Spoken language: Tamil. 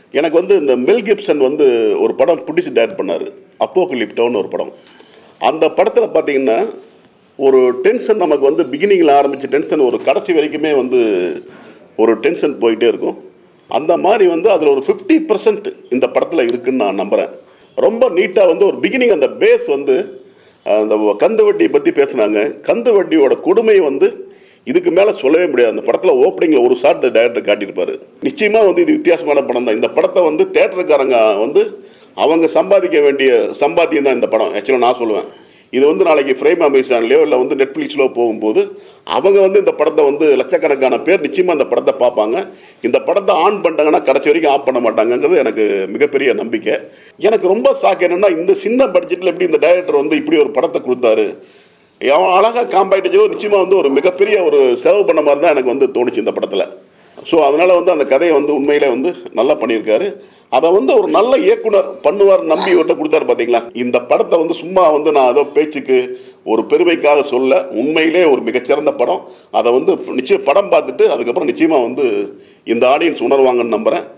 எனக்கு வந்து இந்த மெல் கிப்சன் வந்து ஒரு படம் பிடிச்சி டைரக்ட் பண்ணார் அப்போ கிளிப்டோன்னு ஒரு படம் அந்த படத்தில் பார்த்தீங்கன்னா ஒரு டென்ஷன் நமக்கு வந்து பிகினிங்கில் ஆரம்பித்த டென்ஷன் ஒரு கடைசி வரைக்குமே வந்து ஒரு டென்ஷன் போயிட்டே இருக்கும் அந்த மாதிரி வந்து அதில் ஒரு ஃபிஃப்டி பர்சன்ட் இந்த படத்தில் இருக்குன்னு நான் நம்புகிறேன் ரொம்ப நீட்டாக வந்து ஒரு பிகினிங் அந்த பேஸ் வந்து அந்த கந்து வட்டியை பற்றி பேசுனாங்க கந்து வட்டியோட கொடுமை வந்து இதுக்கு மேலே சொல்லவே முடியாது அந்த படத்தில் ஓப்பனிங்கில் ஒரு ஷாட் டைரக்டர் காட்டியிருப்பாரு நிச்சயமாக வந்து இது வித்தியாசமான படம் தான் இந்த படத்தை வந்து தேட்டருக்காரங்க வந்து அவங்க சம்பாதிக்க வேண்டிய சம்பாத்தியம் தான் இந்த படம் ஆக்சுவலாக நான் சொல்லுவேன் இது வந்து நாளைக்கு ஃப்ரேம் அமேசான்லேயோ இல்லை வந்து நெட்ஃப்ளிக்ஸ்லோ போகும்போது அவங்க வந்து இந்த படத்தை வந்து லட்சக்கணக்கான பேர் நிச்சயமாக இந்த படத்தை பார்ப்பாங்க இந்த படத்தை ஆன் பண்ணிட்டாங்கன்னா கடைசி வரைக்கும் ஆஃப் பண்ண மாட்டாங்கங்கிறது எனக்கு மிகப்பெரிய நம்பிக்கை எனக்கு ரொம்ப சாக்கு என்னென்னா இந்த சின்ன பட்ஜெட்டில் எப்படி இந்த டைரக்டர் வந்து இப்படி ஒரு படத்தை கொடுத்தாரு அவன் அழகாக காம்பாயிட்டோ நிச்சயமாக வந்து ஒரு மிகப்பெரிய ஒரு செலவு பண்ண மாதிரி தான் எனக்கு வந்து தோணுச்சு இந்த படத்தில் ஸோ அதனால் வந்து அந்த கதையை வந்து உண்மையிலே வந்து நல்லா பண்ணியிருக்காரு அதை வந்து ஒரு நல்ல இயக்குனர் பண்ணுவார் நம்பி இவர்கிட்ட கொடுத்தாரு பார்த்தீங்களா இந்த படத்தை வந்து சும்மா வந்து நான் ஏதோ பேச்சுக்கு ஒரு பெருமைக்காக சொல்ல உண்மையிலே ஒரு மிகச்சிறந்த படம் அதை வந்து நிச்சயம் படம் பார்த்துட்டு அதுக்கப்புறம் நிச்சயமாக வந்து இந்த ஆடியன்ஸ் உணர்வாங்கன்னு நம்புகிறேன்